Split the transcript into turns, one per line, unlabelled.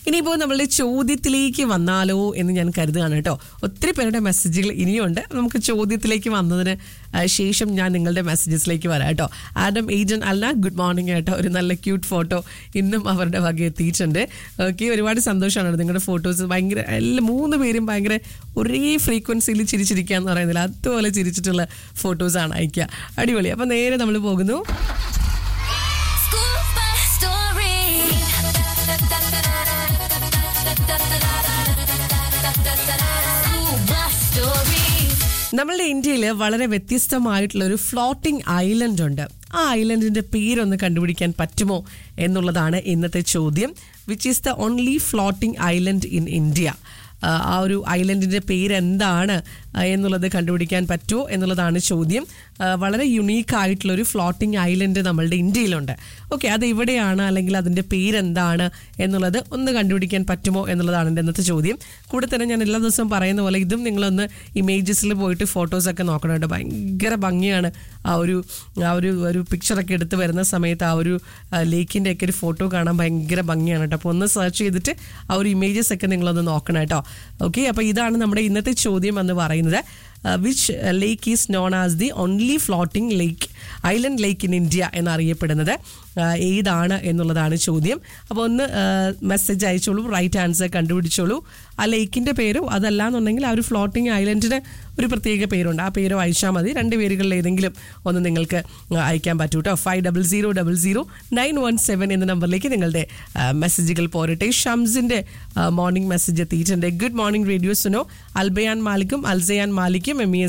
ഇനിയിപ്പോൾ നമ്മളുടെ ചോദ്യത്തിലേക്ക് വന്നാലോ എന്ന് ഞാൻ കരുതുകയാണ് കേട്ടോ ഒത്തിരി പേരുടെ മെസ്സേജുകൾ ഇനിയുണ്ട് നമുക്ക് ചോദ്യത്തിലേക്ക് വന്നതിന് ആ, ശേഷം ഞാൻ നിങ്ങളുടെ മെസ്സേജസിലേക്ക് വരാം കേട്ടോ ആഡം ഏജൻ അല്ല ഗുഡ് മോർണിംഗ് കേട്ടോ ഒരു നല്ല ക്യൂട്ട് ഫോട്ടോ ഇന്നും അവരുടെ വക എത്തിയിട്ടുണ്ട് ഓക്കെ ഒരുപാട് സന്തോഷമാണ് നിങ്ങളുടെ ഫോട്ടോസ് ഭയങ്കര എല്ലാ മൂന്ന് പേരും ഭയങ്കര ഒരേ ഫ്രീക്വൻസിയിൽ ചിരിച്ചിരിക്കുക എന്ന് പറയുന്നില്ല അതുപോലെ ചിരിച്ചിട്ടുള്ള ഫോട്ടോസാണ് അയക്കുക അടിപൊളി അപ്പം നേരെ നമ്മൾ പോകുന്നു
Scuba story. Scuba story.
നമ്മളുടെ ഇന്ത്യയിൽ വളരെ വ്യത്യസ്തമായിട്ടുള്ള ഒരു ഫ്ലോട്ടിംഗ് ഐലൻഡ് ഉണ്ട് ആ ഐലൻഡിന്റെ പേരൊന്ന് കണ്ടുപിടിക്കാൻ പറ്റുമോ എന്നുള്ളതാണ് ഇന്നത്തെ ചോദ്യം which is the only floating island in India ആ, ആ ഒരു ഐലൻഡിന്റെ പേര് എന്താണ് ആ, എന്നുള്ളത് കണ്ടുപിടിക്കാൻ പറ്റുമോ എന്നുള്ളതാണ് ചോദ്യം ആ, വളരെ യുണീക്ക് ആയിട്ടുള്ള ഒരു ഫ്ലോട്ടിംഗ് ഐലൻഡ് നമ്മളുടെ ഇന്ത്യയിലുണ്ട് ഓക്കെ അത് എവിടെയാണ് അല്ലെങ്കിൽ അതിന്റെ പേരെന്താണ് എന്നുള്ളത് ഒന്ന് കണ്ടുപിടിക്കാൻ പറ്റുമോ എന്നുള്ളതാണ് എൻ്റെ ഇന്നത്തെ ചോദ്യം കൂടെ തന്നെ ഞാൻ എല്ലാ ദിവസവും പറയുന്ന പോലെ ഇതും നിങ്ങളൊന്ന് ഇമേജസിൽ പോയിട്ട് ഫോട്ടോസ് ഒക്കെ നോക്കണം കേട്ടോ ഭയങ്കര ഭംഗിയാണ് ആ ഒരു ആ ഒരു ഒരു പിക്ചറൊക്കെ എടുത്ത് വരുന്ന സമയത്ത് ആ ഒരു ലേക്കിൻ്റെ ഒക്കെ ഒരു ഫോട്ടോ കാണാൻ ഭയങ്കര ഭംഗിയാണ് കേട്ടോ അപ്പോൾ ഒന്ന് സെർച്ച് ചെയ്തിട്ട് ആ ഒരു ഇമേജസ് ഒക്കെ നിങ്ങളൊന്ന് നോക്കണം കേട്ടോ ഓക്കെ അപ്പോൾ ഇതാണ് നമ്മുടെ ഇന്നത്തെ ചോദ്യം എന്ന് പറയുന്നത് which lake is known as the only floating lake island lake in India എന്നറിയപ്പെടുന്നത് ആ, ഏതാണ് എന്നുള്ളതാണ് ചോദ്യം അപ്പോൾ ഒന്ന് മെസ്സേജ് അയച്ചോളൂ റൈറ്റ് ആൻസർ കണ്ടുപിടിച്ചോളൂ ആ ലേക്കിൻ്റെ പേരോ അതല്ല എന്നുണ്ടെങ്കിൽ ആ ഒരു ഫ്ലോട്ടിംഗ് ഐലൻഡിന് ഒരു പ്രത്യേക പേരുണ്ട് ആ പേരോ അയച്ചാൽ മതി രണ്ട് പേരുകളിൽ ഏതെങ്കിലും ഒന്ന് നിങ്ങൾക്ക് ആ, അയക്കാൻ പറ്റൂ കേട്ടോ five double zero double zero nine one seven എന്ന നമ്പറിലേക്ക് നിങ്ങളുടെ ആ, മെസ്സേജുകൾ പോരട്ടെ ഷംസിൻ്റെ മോർണിംഗ് മെസ്സേജ് എത്തിയിട്ടുണ്ട് good morning radio Suno Albayan മാലിക്കും അൽസയാൻ മാലിക്കും എം ഇ